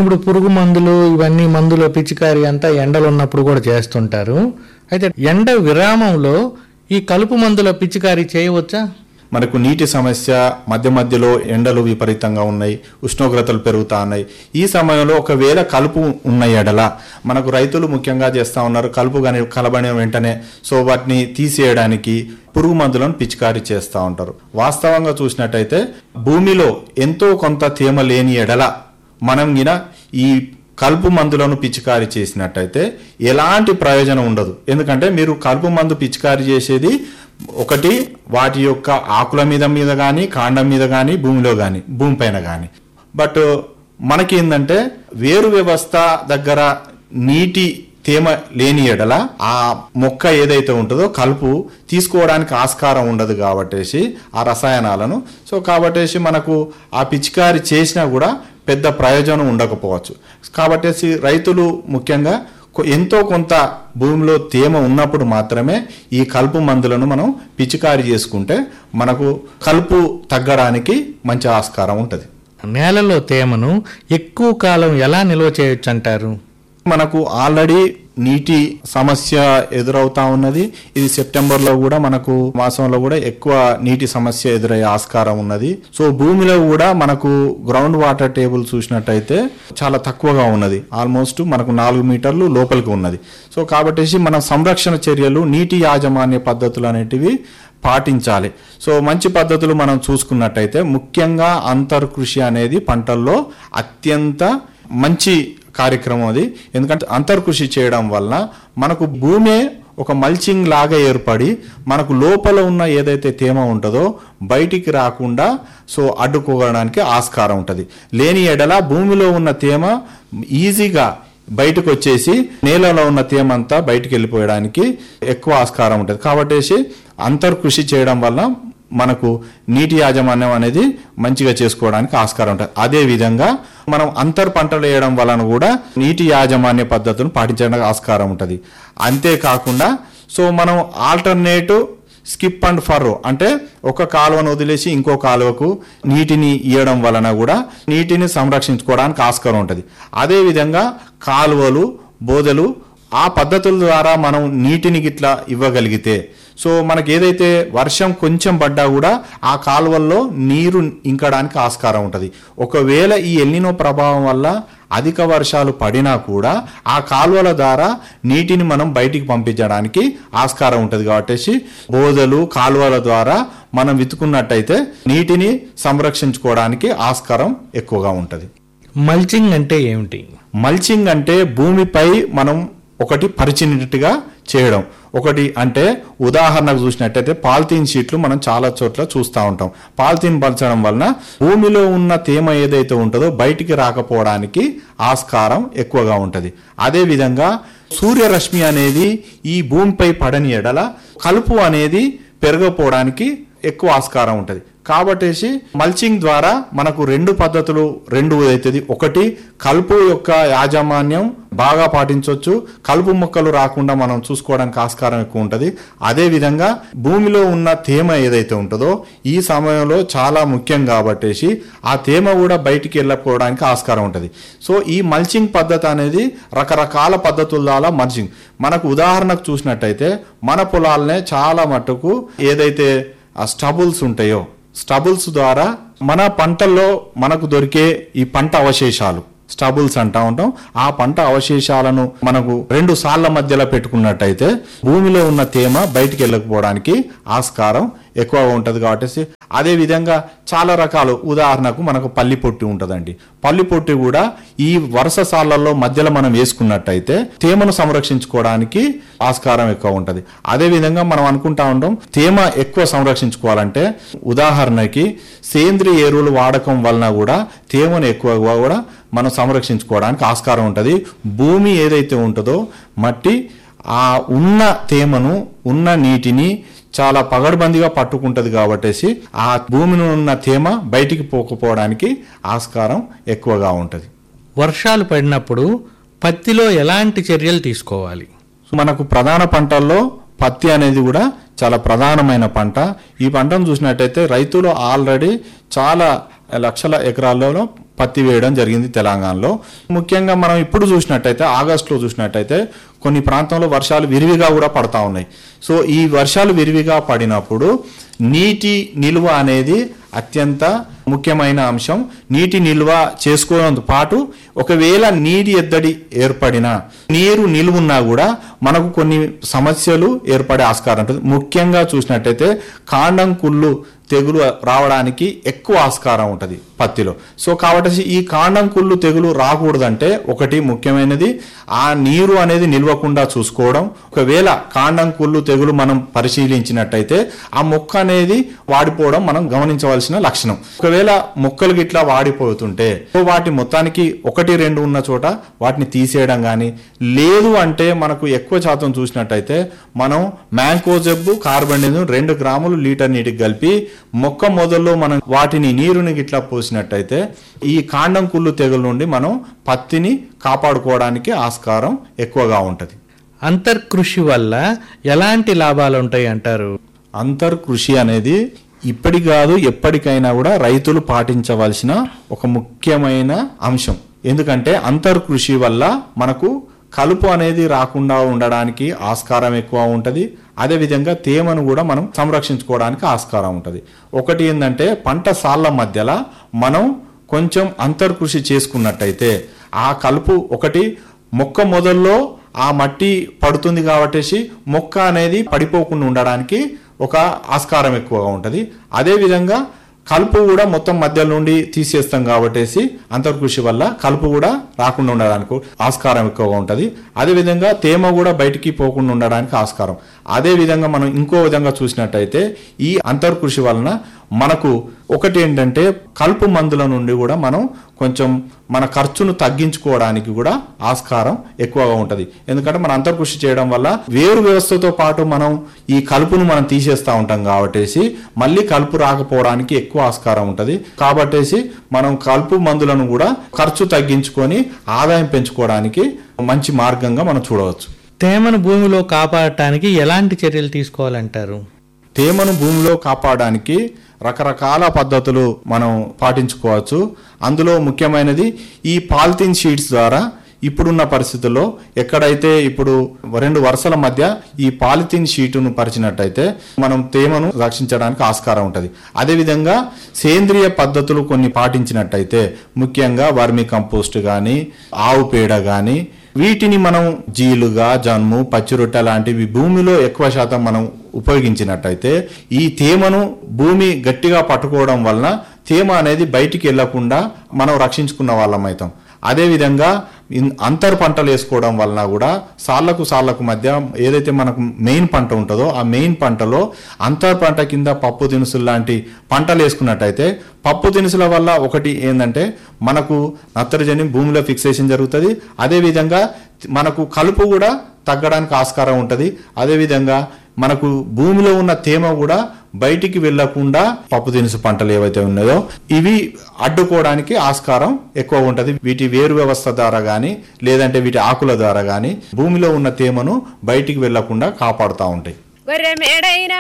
ఇప్పుడు పురుగు మందులు ఇవన్నీ మందులు పిచికారి అంతా ఎండలు ఉన్నప్పుడు కూడా చేస్తుంటారు అయితే ఎండ విరామంలో ఈ కలుపు మందుల పిచికారి చేయవచ్చా మనకు నీటి సమస్య మధ్య మధ్యలో ఎండలు విపరీతంగా ఉన్నాయి ఉష్ణోగ్రతలు పెరుగుతా ఉన్నాయి ఈ సమయంలో ఒకవేళ కలుపు ఉన్న ఎడల మనకు రైతులు ముఖ్యంగా చేస్తూ ఉన్నారు కలుపు కానీ కలబడిన వెంటనే సో వాటిని తీసేయడానికి పురుగు మందులను పిచికారీ చేస్తూ ఉంటారు వాస్తవంగా చూసినట్టయితే భూమిలో ఎంతో కొంత తేమ లేని ఎడల మనం గిన ఈ కలుపు మందులను పిచికారీ చేసినట్టయితే ఎలాంటి ప్రయోజనం ఉండదు ఎందుకంటే మీరు కలుపు మందు పిచికారీ చేసేది ఒకటి వాటి యొక్క ఆకుల మీద మీద కానీ కాండం మీద కానీ భూమిలో కానీ భూమిపైన కానీ బట్ మనకి ఏంటంటే వేరు వ్యవస్థ దగ్గర నీటి తేమ లేని ఎడల ఆ మొక్క ఏదైతే ఉంటుందో కలుపు తీసుకోవడానికి ఆస్కారం ఉండదు కాబట్టేసి ఆ రసాయనాలను సో కాబట్టేసి మనకు ఆ పిచికారి చేసినా కూడా పెద్ద ప్రయోజనం ఉండకపోవచ్చు కాబట్టేసి రైతులు ముఖ్యంగా కొ- ఎంతో కొంత భూమిలో తేమ ఉన్నప్పుడు మాత్రమే ఈ కలుపు మందులను మనం పిచికారి చేసుకుంటే మనకు కలుపు తగ్గడానికి మంచి ఆస్కారం ఉంటుంది నేలలో తేమను ఎక్కువ కాలం ఎలా నిల్వ చేయొచ్చు అంటారు మనకు ఆల్రెడీ నీటి సమస్య ఎదురవుతా ఉన్నది ఇది సెప్టెంబర్లో కూడా మనకు మాసంలో కూడా ఎక్కువ నీటి సమస్య ఎదురయ్యే ఆస్కారం ఉన్నది సో భూమిలో కూడా మనకు గ్రౌండ్ వాటర్ టేబుల్ చూసినట్టయితే చాలా తక్కువగా ఉన్నది ఆల్మోస్ట్ మనకు నాలుగు మీటర్లు లోపలికి ఉన్నది సో కాబట్టేసి మన సంరక్షణ చర్యలు నీటి యాజమాన్య పద్ధతులు అనేటివి పాటించాలి సో మంచి పద్ధతులు మనం చూసుకున్నట్టయితే ముఖ్యంగా అంతర్కృషి అనేది పంటల్లో అత్యంత మంచి కార్యక్రమం అది ఎందుకంటే అంతర్కృషి చేయడం వలన మనకు భూమే ఒక మల్చింగ్ లాగా ఏర్పడి మనకు లోపల ఉన్న ఏదైతే తేమ ఉంటుందో బయటికి రాకుండా సో అడ్డుకోవడానికి ఆస్కారం ఉంటుంది లేని ఎడల భూమిలో ఉన్న తేమ ఈజీగా బయటకు వచ్చేసి నేలలో ఉన్న తేమ అంతా బయటికి వెళ్ళిపోయడానికి ఎక్కువ ఆస్కారం ఉంటుంది కాబట్టేసి అంతర్కృషి చేయడం వల్ల మనకు నీటి యాజమాన్యం అనేది మంచిగా చేసుకోవడానికి ఆస్కారం ఉంటుంది అదే విధంగా మనం అంతర్ పంటలు వేయడం వలన కూడా నీటి యాజమాన్య పద్ధతులను పాటించడానికి ఆస్కారం ఉంటుంది అంతేకాకుండా సో మనం ఆల్టర్నేటివ్ స్కిప్ అండ్ ఫర్రో అంటే ఒక కాలువను వదిలేసి ఇంకో కాలువకు నీటిని ఇవ్వడం వలన కూడా నీటిని సంరక్షించుకోవడానికి ఆస్కారం ఉంటుంది అదేవిధంగా కాలువలు బోదెలు ఆ పద్ధతుల ద్వారా మనం నీటిని గిట్లా ఇవ్వగలిగితే సో మనకి ఏదైతే వర్షం కొంచెం పడ్డా కూడా ఆ కాలువల్లో నీరు ఇంకడానికి ఆస్కారం ఉంటుంది ఒకవేళ ఈ ఎల్నినో ప్రభావం వల్ల అధిక వర్షాలు పడినా కూడా ఆ కాలువల ద్వారా నీటిని మనం బయటికి పంపించడానికి ఆస్కారం ఉంటుంది కాబట్టి బోదలు కాలువల ద్వారా మనం విత్తుకున్నట్టయితే నీటిని సంరక్షించుకోవడానికి ఆస్కారం ఎక్కువగా ఉంటుంది మల్చింగ్ అంటే ఏమిటి మల్చింగ్ అంటే భూమిపై మనం ఒకటి పరిచినట్టుగా చేయడం ఒకటి అంటే ఉదాహరణకు చూసినట్టయితే పాలిథీన్ షీట్లు మనం చాలా చోట్ల చూస్తూ ఉంటాం పాలిథీన్ పలచడం వలన భూమిలో ఉన్న తేమ ఏదైతే ఉంటుందో బయటికి రాకపోవడానికి ఆస్కారం ఎక్కువగా ఉంటుంది అదేవిధంగా సూర్యరశ్మి అనేది ఈ భూమిపై పడని ఎడల కలుపు అనేది పెరగపోవడానికి ఎక్కువ ఆస్కారం ఉంటుంది కాబట్టేసి మల్చింగ్ ద్వారా మనకు రెండు పద్ధతులు రెండు అవుతుంది ఒకటి కలుపు యొక్క యాజమాన్యం బాగా పాటించవచ్చు కలుపు మొక్కలు రాకుండా మనం చూసుకోవడానికి ఆస్కారం ఎక్కువ ఉంటుంది అదేవిధంగా భూమిలో ఉన్న తేమ ఏదైతే ఉంటుందో ఈ సమయంలో చాలా ముఖ్యం కాబట్టేసి ఆ తేమ కూడా బయటికి వెళ్ళకపోవడానికి ఆస్కారం ఉంటుంది సో ఈ మల్చింగ్ పద్ధతి అనేది రకరకాల పద్ధతుల ద్వారా మల్చింగ్ మనకు ఉదాహరణకు చూసినట్టయితే మన పొలాలనే చాలా మట్టుకు ఏదైతే ఆ స్టబుల్స్ ఉంటాయో స్టబుల్స్ ద్వారా మన పంటల్లో మనకు దొరికే ఈ పంట అవశేషాలు స్టబుల్స్ అంటా ఉంటాం ఆ పంట అవశేషాలను మనకు రెండు సార్ల మధ్యలో పెట్టుకున్నట్టయితే భూమిలో ఉన్న తేమ బయటికి వెళ్ళకపోవడానికి ఆస్కారం ఎక్కువగా ఉంటుంది కాబట్టి అదే విధంగా చాలా రకాలు ఉదాహరణకు మనకు పల్లి పొట్టి ఉంటుందండి పల్లి పొట్టి కూడా ఈ వరుస సార్లలో మధ్యలో మనం వేసుకున్నట్టయితే తేమను సంరక్షించుకోవడానికి ఆస్కారం ఎక్కువ ఉంటుంది అదే విధంగా మనం అనుకుంటా ఉంటాం తేమ ఎక్కువ సంరక్షించుకోవాలంటే ఉదాహరణకి సేంద్రియ ఎరువులు వాడకం వలన కూడా తేమను ఎక్కువగా కూడా మనం సంరక్షించుకోవడానికి ఆస్కారం ఉంటుంది భూమి ఏదైతే ఉంటుందో మట్టి ఆ ఉన్న తేమను ఉన్న నీటిని చాలా పగడ్బందీగా పట్టుకుంటది కాబట్టేసి ఆ భూమిని ఉన్న తేమ బయటికి పోకపోవడానికి ఆస్కారం ఎక్కువగా ఉంటుంది వర్షాలు పడినప్పుడు పత్తిలో ఎలాంటి చర్యలు తీసుకోవాలి మనకు ప్రధాన పంటల్లో పత్తి అనేది కూడా చాలా ప్రధానమైన పంట ఈ పంటను చూసినట్టయితే రైతులు ఆల్రెడీ చాలా లక్షల ఎకరాల్లో పత్తి వేయడం జరిగింది తెలంగాణలో ముఖ్యంగా మనం ఇప్పుడు చూసినట్టయితే ఆగస్టులో చూసినట్టయితే కొన్ని ప్రాంతంలో వర్షాలు విరివిగా కూడా పడతా ఉన్నాయి సో ఈ వర్షాలు విరివిగా పడినప్పుడు నీటి నిల్వ అనేది అత్యంత ముఖ్యమైన అంశం నీటి నిల్వ చేసుకోవడంతో పాటు ఒకవేళ నీటి ఎద్దడి ఏర్పడిన నీరు నిలువున్నా కూడా మనకు కొన్ని సమస్యలు ఏర్పడే ఆస్కారం ఉంటుంది ముఖ్యంగా చూసినట్టయితే కాండం కుళ్ళు తెగులు రావడానికి ఎక్కువ ఆస్కారం ఉంటుంది పత్తిలో సో కాబట్టి ఈ కాండం కుళ్ళు తెగులు రాకూడదంటే ఒకటి ముఖ్యమైనది ఆ నీరు అనేది నిల్వకుండా చూసుకోవడం ఒకవేళ కాండం కుళ్ళు తెగులు మనం పరిశీలించినట్టయితే ఆ మొక్క అనేది వాడిపోవడం మనం గమనించవలసిన లక్షణం ఒకవేళ మొక్కలు గిట్లా వాడిపోతుంటే సో వాటి మొత్తానికి ఒకటి రెండు ఉన్న చోట వాటిని తీసేయడం కానీ లేదు అంటే మనకు ఎక్కువ శాతం చూసినట్టయితే మనం మ్యాంకోజెబ్ కార్బన్ రెండు గ్రాములు లీటర్ నీటికి కలిపి మొక్క మొదల్లో మనం వాటిని నీరుని గిట్లా పోసినట్టయితే ఈ కాండం కుళ్ళు తెగుల నుండి మనం పత్తిని కాపాడుకోవడానికి ఆస్కారం ఎక్కువగా ఉంటుంది అంతర్కృషి వల్ల ఎలాంటి లాభాలు ఉంటాయి అంటారు అంతర్ కృషి అనేది ఇప్పటి కాదు ఎప్పటికైనా కూడా రైతులు పాటించవలసిన ఒక ముఖ్యమైన అంశం ఎందుకంటే అంతర్ కృషి వల్ల మనకు కలుపు అనేది రాకుండా ఉండడానికి ఆస్కారం ఎక్కువ ఉంటుంది అదేవిధంగా తేమను కూడా మనం సంరక్షించుకోవడానికి ఆస్కారం ఉంటుంది ఒకటి ఏంటంటే పంట సాళ్ళ మధ్యలో మనం కొంచెం అంతర్కృషి చేసుకున్నట్టయితే ఆ కలుపు ఒకటి మొక్క మొదల్లో ఆ మట్టి పడుతుంది కాబట్టేసి మొక్క అనేది పడిపోకుండా ఉండడానికి ఒక ఆస్కారం ఎక్కువగా ఉంటుంది అదేవిధంగా కలుపు కూడా మొత్తం మధ్య నుండి తీసేస్తాం కాబట్టేసి అంతర్కృషి వల్ల కలుపు కూడా రాకుండా ఉండడానికి ఆస్కారం ఎక్కువగా ఉంటుంది అదేవిధంగా తేమ కూడా బయటికి పోకుండా ఉండడానికి ఆస్కారం అదేవిధంగా మనం ఇంకో విధంగా చూసినట్టయితే ఈ అంతర్కృషి వలన మనకు ఒకటి ఏంటంటే కలుపు మందుల నుండి కూడా మనం కొంచెం మన ఖర్చును తగ్గించుకోవడానికి కూడా ఆస్కారం ఎక్కువగా ఉంటుంది ఎందుకంటే మనం అంతర్కృషి చేయడం వల్ల వేరు వ్యవస్థతో పాటు మనం ఈ కలుపును మనం తీసేస్తూ ఉంటాం కాబట్టేసి మళ్ళీ కలుపు రాకపోవడానికి ఎక్కువ ఆస్కారం ఉంటుంది కాబట్టేసి మనం కలుపు మందులను కూడా ఖర్చు తగ్గించుకొని ఆదాయం పెంచుకోవడానికి మంచి మార్గంగా మనం చూడవచ్చు తేమను భూమిలో కాపాడటానికి ఎలాంటి చర్యలు తీసుకోవాలంటారు తేమను భూమిలో కాపాడడానికి రకరకాల పద్ధతులు మనం పాటించుకోవచ్చు అందులో ముఖ్యమైనది ఈ పాలిథిన్ షీట్స్ ద్వారా ఇప్పుడున్న పరిస్థితుల్లో ఎక్కడైతే ఇప్పుడు రెండు వరుసల మధ్య ఈ పాలిథిన్ షీటును పరిచినట్టయితే మనం తేమను రక్షించడానికి ఆస్కారం ఉంటుంది అదేవిధంగా సేంద్రియ పద్ధతులు కొన్ని పాటించినట్టయితే ముఖ్యంగా వర్మి కంపోస్ట్ కానీ ఆవు పేడ కానీ వీటిని మనం జీలుగా జన్ము పచ్చిరొట్ట లాంటివి భూమిలో ఎక్కువ శాతం మనం ఉపయోగించినట్టయితే ఈ తేమను భూమి గట్టిగా పట్టుకోవడం వలన తేమ అనేది బయటికి వెళ్లకుండా మనం రక్షించుకున్న వాళ్ళం అవుతాం అదేవిధంగా ఇన్- అంతర్ పంటలు వేసుకోవడం వలన కూడా సాళ్లకు సాళ్లకు మధ్య ఏదైతే మనకు మెయిన్ పంట ఉంటుందో ఆ మెయిన్ పంటలో అంతర్ పంట కింద పప్పు దినుసులు లాంటి పంటలు వేసుకున్నట్టయితే పప్పు దినుసుల వల్ల ఒకటి ఏంటంటే మనకు నత్రజని భూమిలో ఫిక్సేషన్ జరుగుతుంది అదేవిధంగా మనకు కలుపు కూడా తగ్గడానికి ఆస్కారం ఉంటుంది అదేవిధంగా మనకు భూమిలో ఉన్న తేమ కూడా బయటికి వెళ్లకుండా పప్పు దినుసు పంటలు ఏవైతే ఉన్నాయో ఇవి అడ్డుకోవడానికి ఆస్కారం ఎక్కువ ఉంటుంది వీటి వేరు వ్యవస్థ ద్వారా కానీ లేదంటే వీటి ఆకుల ద్వారా కానీ భూమిలో ఉన్న తేమను బయటికి వెళ్లకుండా కాపాడుతూ ఉంటాయి గొర్రె మేడైన